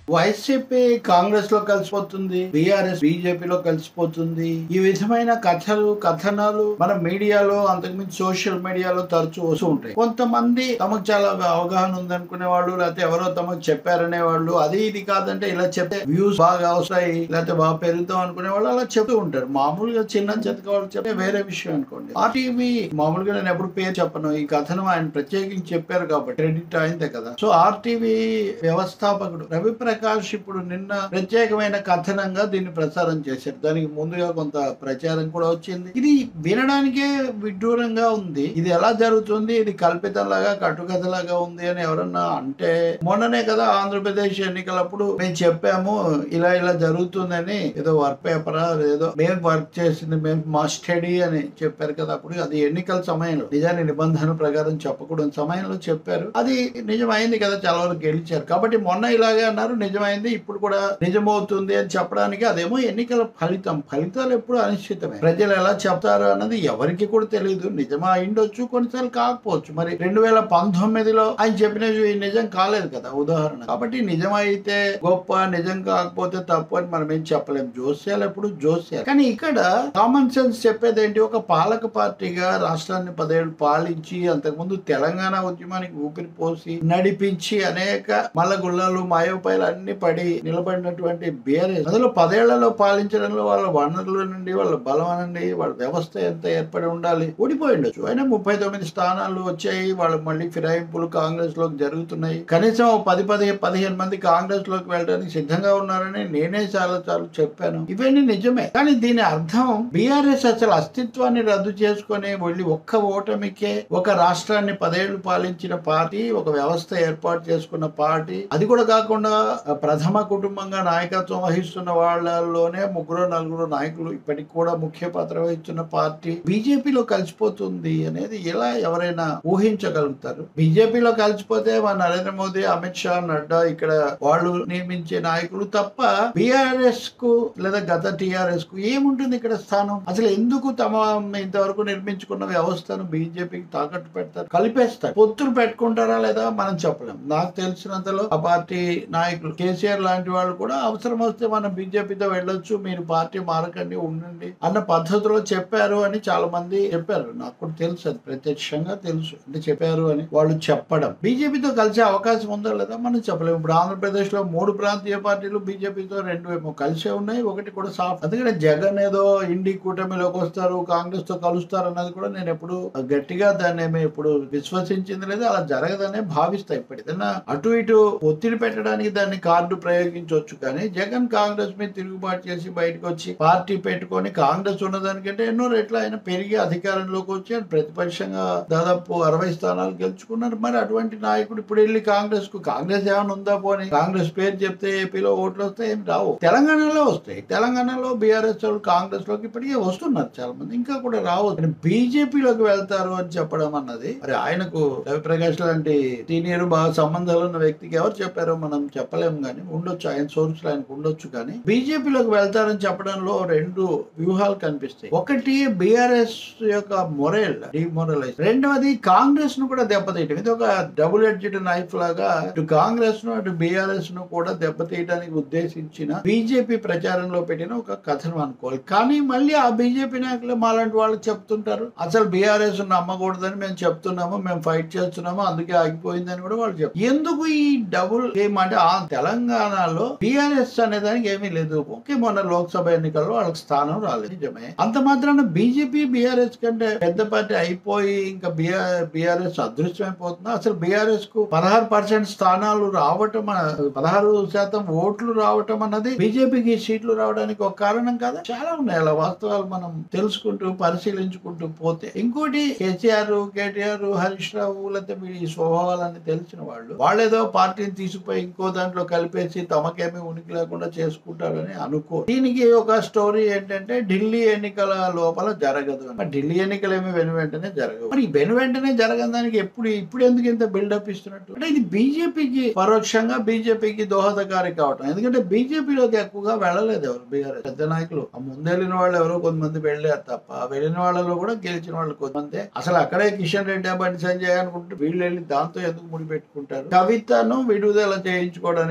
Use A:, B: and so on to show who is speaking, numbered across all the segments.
A: YCP Congress లో కలిసిపోతుంది BRS బీజేపీలో కలిసిపోతుంది ఈ విధమైన కథలు కథనాలు మన మీడియాలో అంతకుమించి సోషల్ మీడియాలో తరచూ వస్తూ ఉంటాయి కొంతమంది తమకు చాలా అవగాహన ఉందనుకునే వాళ్ళు లేకపోతే ఎవరో తమకు చెప్పారనే వాళ్ళు అది ఇది కాదంటే ఇలా చెప్తే వ్యూస్ బాగా వస్తాయి లేకపోతే బాగా పెరుగుతాం అనుకునే వాళ్ళు అలా చెప్తూ ఉంటారు మామూలుగా చిన్న చెతక వాళ్ళు చెప్తే వేరే విషయం అనుకోండి ఆర్టీవీ మామూలుగా నేను ఎప్పుడు పేరు చెప్పను ఈ కథనం ఆయన ప్రత్యేకించి చెప్పారు కాబట్టి క్రెడిట్ అయిందే కదా సో ఆర్టీవీ వ్యవస్థాపకుడు రవి ప్రకాష్ ఇప్పుడు నిన్న ప్రత్యేకమైన కథనంగా దీన్ని ప్రసారం చేశారు దానికి ముందుగా కొంత ప్రచారం కూడా వచ్చింది ఇది వినడానికే విడ్డూరంగా ఉంది ఇది ఎలా జరుగుతుంది ఇది కల్పితంలాగా కట్టుకథలాగా ఉంది అని ఎవరన్నా అంటే మొన్ననే కదా ఆంధ్రప్రదేశ్ ఎన్నికలప్పుడు మేము చెప్పాము ఇలా ఇలా జరుగుతుందని ఏదో వర్క్ పేపరా ఏదో మేము వర్క్ చేసింది మేము మా స్టడీ అని చెప్పారు కదా అప్పుడు అది ఎన్నికల సమయంలో నిజాన్ని నిబంధనల ప్రకారం చెప్పకూడని సమయంలో చెప్పారు అది నిజమైంది కదా చాలా వరకు గెలిచారు కాబట్టి మొన్న ఇలాగే అన్నారు నిజమైంది ఇప్పుడు కూడా నిజమవుతుంది అని చెప్పడానికి అదేమో ఎన్నికల ఫలితం ఫలితాలు ఎప్పుడు అనిశ్చితమే ప్రజలు ఎలా చెప్తారు అన్నది ఎవరికి కూడా తెలియదు నిజమా అయిండొచ్చు కొన్నిసార్లు కాకపోవచ్చు మరి రెండు వేల పంతొమ్మిదిలో ఆయన చెప్పినవి నిజం కాలేదు కదా ఉదాహరణ కాబట్టి నిజమైతే గొప్ప నిజం కాకపోతే తప్పు అని మనం ఏం చెప్పలేం జోస్యాలు ఎప్పుడు జోస్యాలు కానీ ఇక్కడ కామన్ సెన్స్ చెప్పేది ఏంటి ఒక పాలక పార్టీగా రాష్ట్రాన్ని పదేళ్ళు పాలించి అంతకుముందు తెలంగాణ ఉద్యమానికి ఊపిరి పోసి నడిపించి అనేక మల్లగుళ్ళలు మాయోపాయాలు అన్ని పడి నిలబడినటువంటి బీఆర్ఎస్ అందులో పదేళ్లలో పాలించడంలో వాళ్ళ వనరుల నుండి వాళ్ళ బలం నుండి వాళ్ళ వ్యవస్థ ఎంత ఏర్పడి ఉండాలి ఓడిపోయి ఉండొచ్చు అయినా ముప్పై తొమ్మిది స్థానాలు వచ్చాయి వాళ్ళు మళ్ళీ ఫిరాయింపులు కాంగ్రెస్ లోకి జరుగుతున్నాయి కనీసం ఓ పది పది పదిహేను మంది కాంగ్రెస్ లోకి వెళ్ళడానికి సిద్ధంగా ఉన్నారని నేనే చాలా చాలా చెప్పాను ఇవన్నీ నిజమే కానీ దీని అర్థం బీఆర్ఎస్ అసలు అస్తిత్వాన్ని రద్దు చేసుకొని వెళ్ళి ఒక్క ఓటమికే ఒక రాష్ట్రాన్ని పదేళ్లు పాలించిన పార్టీ ఒక వ్యవస్థ ఏర్పాటు చేసుకున్న పార్టీ అది కూడా కాకుండా ప్రథమ కుటుంబంగా నాయకత్వం వహిస్తున్న వాళ్ళలోనే ముగ్గురు నలుగురు నాయకులు ఇప్పటికి కూడా ముఖ్య పాత్ర వహిస్తున్న పార్టీ బీజేపీలో కలిసిపోతుంది అనేది ఎలా ఎవరైనా ఊహించగలుగుతారు బీజేపీలో కలిసిపోతే మా నరేంద్ర మోదీ అమిత్ షా నడ్డా ఇక్కడ వాళ్ళు నియమించే నాయకులు తప్ప బీఆర్ఎస్ కు లేదా గత టిఆర్ఎస్ కు ఏముంటుంది ఇక్కడ స్థానం అసలు ఎందుకు తమ ఇంతవరకు నిర్మించుకున్న వ్యవస్థను బీజేపీకి తాకట్టు పెడతారు కలిపేస్తారు పొత్తులు పెట్టుకుంటారా లేదా మనం చెప్పలేం నాకు తెలిసినంతలో ఆ పార్టీ నాయకులు కేసీఆర్ లాంటి వాళ్ళు కూడా అవసరం వస్తే మనం బీజేపీతో వెళ్ళొచ్చు మీరు పార్టీ మారకండి ఉండండి అన్న పద్ధతిలో చెప్పారు అని చాలా మంది చెప్పారు నాకు కూడా తెలుసు అది ప్రత్యక్షంగా తెలుసు అంటే చెప్పారు అని వాళ్ళు చెప్పడం బీజేపీతో కలిసే అవకాశం ఉందో లేదా మనం చెప్పలేము ఇప్పుడు ఆంధ్రప్రదేశ్ లో మూడు ప్రాంతీయ పార్టీలు బీజేపీతో రెండు ఏమో కలిసే ఉన్నాయి ఒకటి కూడా సాఫ్ట్ అందుకని జగన్ ఏదో ఇండి కూటమిలోకి వస్తారు కాంగ్రెస్ తో కలుస్తారు అన్నది కూడా నేను ఎప్పుడు గట్టిగా దాన్ని ఏమీ ఇప్పుడు విశ్వసించింది లేదు అలా జరగదనే భావిస్తా ఇప్పుడు ఏదైనా అటు ఇటు ఒత్తిడి పెట్టడానికి దాన్ని కార్డు ప్రయోగించవచ్చు కానీ జగన్ కాంగ్రెస్ మీద తిరుగుబాటు చేసి బయటకు వచ్చి పార్టీ పెట్టుకొని కాంగ్రెస్ ఉన్నదానికంటే ఎన్నో రెట్లు ఆయన పెరిగి అధికారంలోకి వచ్చి ఆయన ప్రతిపక్షంగా దాదాపు అరవై స్థానాలు గెలుచుకున్నారు మరి అటువంటి నాయకుడు ఇప్పుడు వెళ్ళి కాంగ్రెస్ కు కాంగ్రెస్ ఏమైనా ఉందా పోనీ కాంగ్రెస్ పేరు చెప్తే ఏపీలో ఓట్లు వస్తాయి ఏం రావు తెలంగాణలో వస్తాయి తెలంగాణలో బీఆర్ఎస్ వాళ్ళు కాంగ్రెస్ లోకి ఇప్పటికే వస్తున్నారు చాలా మంది ఇంకా కూడా రావు బీజేపీలోకి వెళ్తారు అని చెప్పడం అన్నది మరి ఆయనకు రవిప్రకాష్ లాంటి సీనియర్ బాగా సంబంధాలు ఉన్న వ్యక్తికి ఎవరు చెప్పారో మనం చెప్పలేము కానీ ఉండొచ్చు ఆయన సోర్స్ ఆయనకు ఉండొచ్చు కానీ బీజేపీలోకి వెళ్తారని చెప్పడంలో రెండు వ్యూహాలు కనిపిస్తాయి ఒకటి బీఆర్ఎస్ యొక్క మొరేల్ డిమొరలైజ్ రెండవది కాంగ్రెస్ ను కూడా దెబ్బతీయటం ఇది ఒక డబుల్ ఎడ్జ్డ్ నైఫ్ లాగా ఇటు కాంగ్రెస్ ను అటు బీఆర్ఎస్ ను కూడా దెబ్బతీయడానికి ఉద్దేశించిన బీజేపీ ప్రచారంలో పెట్టిన ఒక కథనం అనుకోవాలి కానీ మళ్ళీ ఆ బీజేపీ నాయకులు మాలాంటి వాళ్ళు చెప్తుంటారు అసలు బీఆర్ఎస్ నమ్మకూడదని మేము చెప్తున్నాము మేము ఫైట్ చేస్తున్నాము అందుకే ఆగిపోయిందని కూడా వాళ్ళు చెప్తారు ఎందుకు ఈ డబుల్ గేమ్ అంటే ఆ తెలంగాణలో బీఆర్ఎస్ అనే దానికి ఏమీ లేదు ఓకే మొన్న లోక్సభ ఎన్నికల్లో వాళ్ళకి స్థానం రాలేదు నిజమే అంత మాత్రాన బీజేపీ బీఆర్ఎస్ కంటే పెద్ద పార్టీ అయిపోయి ఇంకా బీఆర్ బీఆర్ఎస్ అదృశ్యమైపోతుందా అసలు బీఆర్ఎస్ కు పదహారు పర్సెంట్ స్థానాలు రావటం అన్న- పదహారు శాతం ఓట్లు రావటం అన్నది బీజేపీకి సీట్లు రావడానికి ఒక కారణం కాదా చాలా ఉన్నాయి అలా వాస్తవాలు మనం తెలుసుకుంటూ పరిశీలించుకుంటూ పోతే ఇంకోటి కేసీఆర్ కేటీఆర్ హరీష్ రావు లేకపోతే వీడి స్వభావాలన్నీ తెలిసిన వాళ్ళు వాళ్ళేదో పార్టీని తీసుకుపోయి ఇంకో దాంట్లో కలిపేసి తమకేమీ ఉనికి లేకుండా చేసుకుంటారని అనుకో దీనికి ఒక స్టోరీ ఏంటంటే ఢిల్లీ ఎన్నికల లోపల జరగదు అని. మరి ఢిల్లీ ఎన్నికలు ఏమి వెను వెంటనే జరగవు మరి ఈ వెను వెంటనే జరగని దానికి ఎప్పుడు ఇప్పుడు ఎందుకు ఇంత బిల్డప్ ఇస్తున్నట్టు అంటే ఇది బీజేపీకి పరోక్షంగా బీజేపీకి దోహదకారి కావటం ఎందుకంటే బీజేపీలోకి ఎక్కువగా వెళ్ళలేదు ఎవరు బీఆర్ఎస్ పెద్ద నాయకులు ఆ ముందెళ్ళిన వాళ్ళు ఎవరో కొంతమంది వెళ్ళారు తప్ప వెళ్ళిన వాళ్ళలో కూడా గెలిచిన వాళ్ళు కొంతమంది అసలు అక్కడే కిషన్ రెడ్డి బండి సంజయ్ అనుకుంటే వీళ్ళు వెళ్ళి దాంతో ఎందుకు ముడి పెట్టుకుంటారు కవితను విడుదల చేయించుకోవడానికి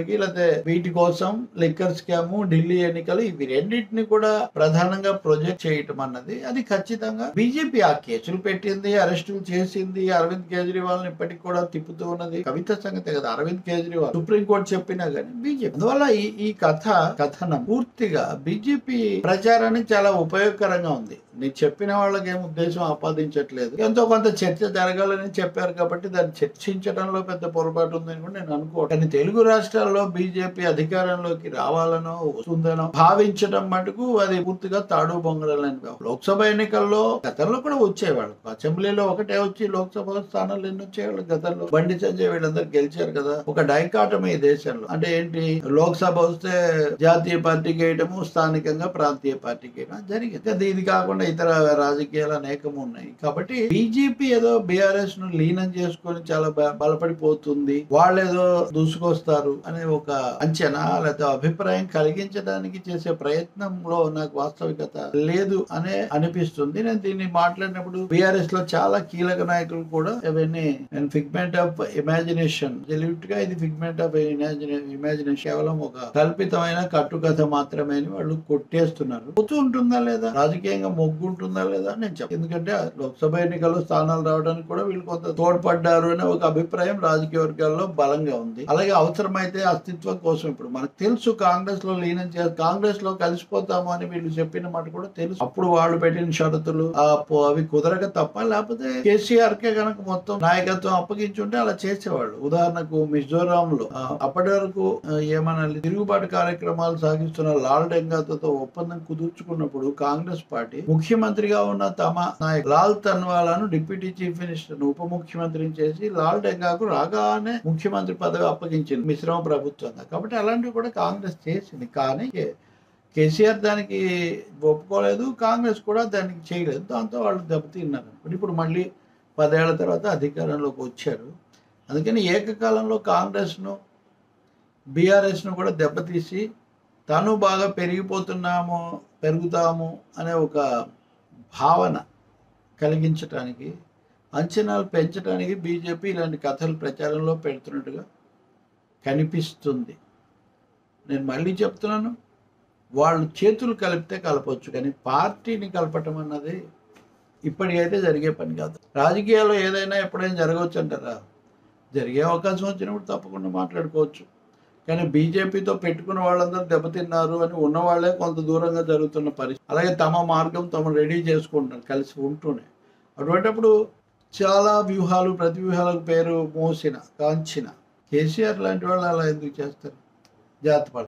A: చేయడానికి లేకపోతే వీటి కోసం లిక్కర్ స్కామ్ ఢిల్లీ ఎన్నికలు ఇవి రెండింటిని కూడా ప్రధానంగా ప్రొజెక్ట్ చేయటం అన్నది అది ఖచ్చితంగా బీజేపీ ఆ కేసులు పెట్టింది అరెస్టులు చేసింది అరవింద్ కేజ్రీవాల్ ఇప్పటికి కూడా తిప్పుతూ ఉన్నది కవిత సంగతే కదా అరవింద్ కేజ్రీవాల్ సుప్రీంకోర్టు చెప్పినా గానీ బీజేపీ అందువల్ల ఈ ఈ కథ కథనం పూర్తిగా బీజేపీ ప్రచారానికి చాలా ఉపయోగకరంగా ఉంది నేను చెప్పిన వాళ్ళకి ఏం ఉద్దేశం ఆపాదించట్లేదు ఎంతో కొంత చర్చ జరగాలని చెప్పారు కాబట్టి దాన్ని చర్చించడంలో పెద్ద పొరపాటు ఉందని కూడా నేను అనుకో కానీ తెలుగు రాష్ట్రాల్లో బీజేపీ అధికారంలోకి రావాలనో వస్తుందనో భావించడం మటుకు అది పూర్తిగా తాడు బొంగరాలని వ్యవహారం. లోక్సభ ఎన్నికల్లో గతంలో కూడా వచ్చేవాళ్ళు అసెంబ్లీలో ఒకటే వచ్చి లోక్సభ స్థానాలు ఎన్ని వచ్చేవాళ్ళు గతంలో బండి సంజయ్ వీళ్ళందరూ గెలిచారు కదా ఒక డైకాటమీ ఈ దేశంలో అంటే ఏంటి లోక్సభ వస్తే జాతీయ పార్టీకి వేయటము స్థానికంగా ప్రాంతీయ పార్టీకి వేయడం జరిగింది అది ఇది కాకుండా ఇతర రాజకీయాలు అనేకం ఉన్నాయి కాబట్టి బీజేపీ ఏదో బీఆర్ఎస్ ను లీనం చేసుకొని చాలా బ- బలపడిపోతుంది వాళ్ళు ఏదో దూసుకొస్తారు అనే ఒక అంచనా లేదా అభిప్రాయం కలిగించడానికి చేసే ప్రయత్నంలో నాకు వాస్తవికత లేదు అనే అనిపిస్తుంది నేను దీన్ని మాట్లాడినప్పుడు బీఆర్ఎస్ లో చాలా కీలక నాయకులు కూడా ఇవన్నీ ఫిగ్మెంట్ ఆఫ్ ఇమాజినేషన్ జెల్యూట్ గా ఇది ఫిగ్మెంట్ ఆఫ్ ఇమాజినేషన్ కేవలం ఒక కల్పితమైన కట్టుకథ మాత్రమే అని వాళ్ళు కొట్టేస్తున్నారు పొత్తు ఉంటుందా లేదా రాజకీయంగా మొగ్గు ఉంటుందా లేదా అని నేను చెప్పను ఎందుకంటే లోక్సభ ఎన్నికల్లో స్థానాలు రావడానికి కూడా వీళ్ళు కొంత తోడ్పడ్డారు అనే ఒక అభిప్రాయం రాజకీయ వర్గాల్లో బలంగా ఉంది అలాగే అవసరమైతే అస్తిత్వం కోసం ఇప్పుడు మనకు తెలుసు కాంగ్రెస్ లో లీనం చేసి కాంగ్రెస్ లో కలిసిపోతాము అని వీళ్ళు చెప్పిన మాట కూడా తెలుసు అప్పుడు వాళ్ళు పెట్టిన షరతులు ఆ పో- అవి కుదరక తప్ప లేకపోతే కేసీఆర్ కే కనుక మొత్తం నాయకత్వం అప్పగించుంటే అలా చేసేవాళ్ళు ఉదాహరణకు మిజోరాం లో ఆ, అప్పటి వరకు ఆ, ఏమనాలి తిరుగుబాటు కార్యక్రమాలు సాగిస్తున్న లాల్ డెంగాతో ఒప్పందం కుదుర్చుకున్నప్పుడు కాంగ్రెస్ పార్టీ ముఖ్యమంత్రిగా ఉన్న తమ నాయకు లాల్ తన్వాలాను డిప్యూటీ చీఫ్ మినిస్టర్ ఉప ముఖ్యమంత్రిని చేసి లాల్ డెంగాకు రాగానే ముఖ్యమంత్రి పదవి అప్పగించింది మిశ్రమ ప్రభుత్వంగా కాబట్టి అలాంటివి కూడా కాంగ్రెస్ చేసింది కానీ కే- కేసీఆర్ దానికి ఒప్పుకోలేదు కాంగ్రెస్ కూడా దానికి చేయలేదు దాంతో వాళ్ళు దెబ్బతిన్నారు ఇప్పుడు ఇప్పుడు మళ్ళీ పదేళ్ల తర్వాత అధికారంలోకి వచ్చారు అందుకని ఏకకాలంలో కాంగ్రెస్ను బీఆర్ఎస్ను కూడా దెబ్బతీసి తను బాగా పెరిగిపోతున్నాము పెరుగుతాము అనే ఒక భావన కలిగించటానికి అంచనాలు పెంచడానికి బీజేపీ ఇలాంటి కథలు ప్రచారంలో పెడుతున్నట్టుగా కనిపిస్తుంది నేను మళ్ళీ చెప్తున్నాను వాళ్ళు చేతులు కలిపితే కలపవచ్చు కానీ పార్టీని కలపటం అన్నది ఇప్పటికైతే జరిగే పని కాదు రాజకీయాల్లో ఏదైనా ఎప్పుడైనా జరగవచ్చు అంటారా జరిగే అవకాశం వచ్చినప్పుడు తప్పకుండా మాట్లాడుకోవచ్చు కానీ బీజేపీతో పెట్టుకున్న వాళ్ళందరూ దెబ్బతిన్నారు అని ఉన్న వాళ్ళే కొంత దూరంగా జరుగుతున్న పరిస్థితి అలాగే తమ మార్గం తమ రెడీ చేసుకుంటున్నారు కలిసి ఉంటూనే అటువంటిప్పుడు చాలా వ్యూహాలు ప్రతి వ్యూహాలకు పేరు మోసిన కాంచిన కేసీఆర్ లాంటి వాళ్ళు అలా ఎందుకు చేస్తారు జాగ్రత్త పడతారు